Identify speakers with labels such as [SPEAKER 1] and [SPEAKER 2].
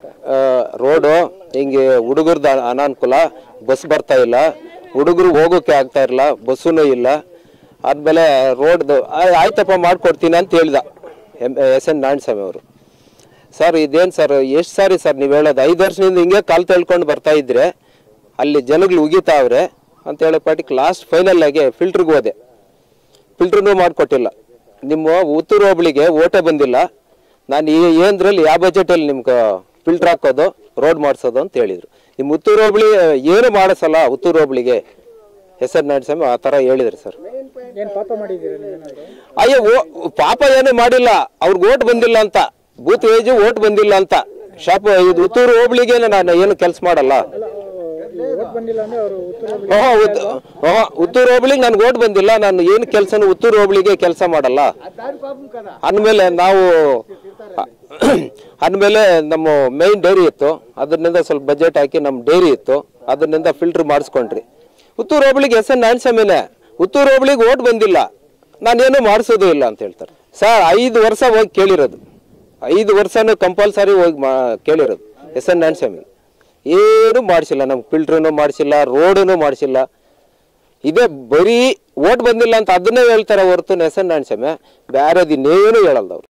[SPEAKER 1] road ಹಿಂಗೆ ಹುಡುಗರ್ದು ಅನಾನುಕೂಲ bus ಬರ್ತಾ ಇಲ್ಲ ಹುಡುಗರು ಹೋಗೋಕೆ ಆಗ್ತಾ ಇರಲ್ಲ ಬಸ್ಸೂ ಇಲ್ಲ ಆದ್ಮೇಲೆ ರೋಡ್ದು ಆ- ಆಯ್ತಪ್ಪ ಮಾಡ್ಕೊಡ್ತೀನಿ ಅಂತ ಹೇಳ್ದ ಎಮ್ ಎಸ್ ಎನ್ ನಾರಾಯಣಸ್ವಾಮಿ ಅವರು ಸರ್ ಇದೇನು ಸರ್ ಎಷ್ಟು ಸಾರಿ ಸರ್ ನೀವು ಹೇಳೋದು ಐದು ವರ್ಷದಿಂದ ಹಿಂಗೆ ಕಾಲು ತಳ್ಕೊಂಡು ಬರ್ತಾ ಇದ್ರೆ ಅಲ್ಲಿ ಜನಗಳು ಉಗಿತಾವ್ರೆ ಅಂತ ಹೇಳೋ ಪಾಟಿಗೆ ಲಾಸ್ಟ್ ಫೈನಲ್ ಆಗಿ ಫಿಲ್ಟ್ರಿಗೆ ಹೋದೆ ಫಿಲ್ಟ್ರೂ ಮಾಡಿಕೊಟ್ಟಿಲ್ಲ ನಿಮ್ಮ ಉತ್ತೂರು ಹೋಬಳಿಗೆ ಓಟೆ ಬಂದಿಲ್ಲ ನಾನು ಈ ಏನದ್ರಲ್ಲಿ ಯಾವ ಬಜೆಟಲ್ಲಿ ನಿಮ್ಗೆ ಫಿಲ್ಟ್ರ್ ಹಾಕೋದು ರೋಡ್ ಮಾಡಿಸೋದು ಅಂತ ಹೇಳಿದರು ನಿಮ್ಮ ಉತ್ತೂರು ಹೋಬಳಿ ಏನು ಮಾಡಿಸಲ್ಲ ಉತ್ತೂರು ಹೋಬಳಿಗೆ ಹೆಸರು ನಾರಾಯಣಸ್ವಾಮಿ ಆ ಥರ ಹೇಳಿದ್ರು ಸರ್
[SPEAKER 2] ಏನ್ ಪಾಪ ಮಾಡಿದ್ದೀರಾ ನೀವೇನಾದ್ರು
[SPEAKER 1] ಅಯ್ಯೋ ಓ ಪಾಪ ಏನು ಮಾಡಿಲ್ಲ ಅವ್ರಿಗೆ ಓಟ್ ಬಂದಿಲ್ಲ ಅಂತ ಬೂತ್ ಏಜು ಓಟ್ ಬಂದಿಲ್ಲ ಅಂತ ಶಾಪ್ ಇದು ಉತ್ತೂರು ಹೋಬಳಿಗೆ ನಾನು ಏನು ಕೆಲಸ ಮಾಡಲ್ಲ
[SPEAKER 2] ಓಟ್ ಬಂದಿಲ್ಲ ಅಂದ್ರೆ ಅವರು ಉತ್ತರ
[SPEAKER 1] ಓಹೋ ಉತ್- ಓಹೋ ಉತ್ತೂರು ಹೋಬಳಿಗೆ ನನ್ಗೆ ಓಟ್ ಬಂದಿಲ್ಲ ನಾನು ಏನು ಕೆಲಸನೂ ಉತ್ತೂರು ಹೋಬಳಿಗೆ ಕೆಲಸ ಮಾಡಲ್ಲ ಅಂದಮೇಲೆ ನಾವು ಅಂದಮೇಲೆ ನಮ್ಮ ಮೇನ್ ಡೈರಿ ಇತ್ತು ಅದರಿಂದ ಸ್ವಲ್ಪ ಬಜೆಟ್ ಹಾಕಿ ನಮ್ಮ ಡೈರಿ ಇತ್ತು ಅದರಿಂದ ಫಿಲ್ಟರ್ ಮಾಡಿಸ್ಕೊಂಡ್ರಿ ಉತ್ತೂರು ಹೋಬಳಿಗೆ ಎಸ್ ಎನ್ ನಾರಾಯಣಸ್ವಾಮಿನೇ ಉತ್ತೂರು ಹೋಬಳಿಗೆ ಓಟ್ ಬಂದಿಲ್ಲ ನಾನೇನು ಮಾಡಿಸೋದು ಇಲ್ಲ ಅಂತ ಹೇಳ್ತಾರೆ ಸರ್ ಐದು ವರ್ಷ ಹೋಗಿ ಕೇಳಿರೋದು ಐದು ವರ್ಷನೂ ಕಂಪಲ್ಸರಿ ಹೋಗಿ ಮಾ ಕೇಳಿರೋದು ಎಸ್ ಎನ್ ನಾರಾಯಣಸ್ವಾಮಿ ಏನು ಮಾಡಿಸಿಲ್ಲ ನಮ್ಗೆ ಫಿಲ್ಟ್ರೂ ಮಾಡಿಸಿಲ್ಲ ರೋಡೂ ಮಾಡಿಸಿಲ್ಲ ಇದೇ ಬರೀ ಓಟ್ ಬಂದಿಲ್ಲ ಅಂತ ಅದನ್ನೇ ಹೇಳ್ತಾರೆ ಹೊರತು ಎಸ್ ಎನ್ ನಾರಾಯಣಸ್ವಾಮಿ ಬೇರೆದು ಇನ್ನೇನು ಹೇಳಲ್ಲ ಅವ್ರು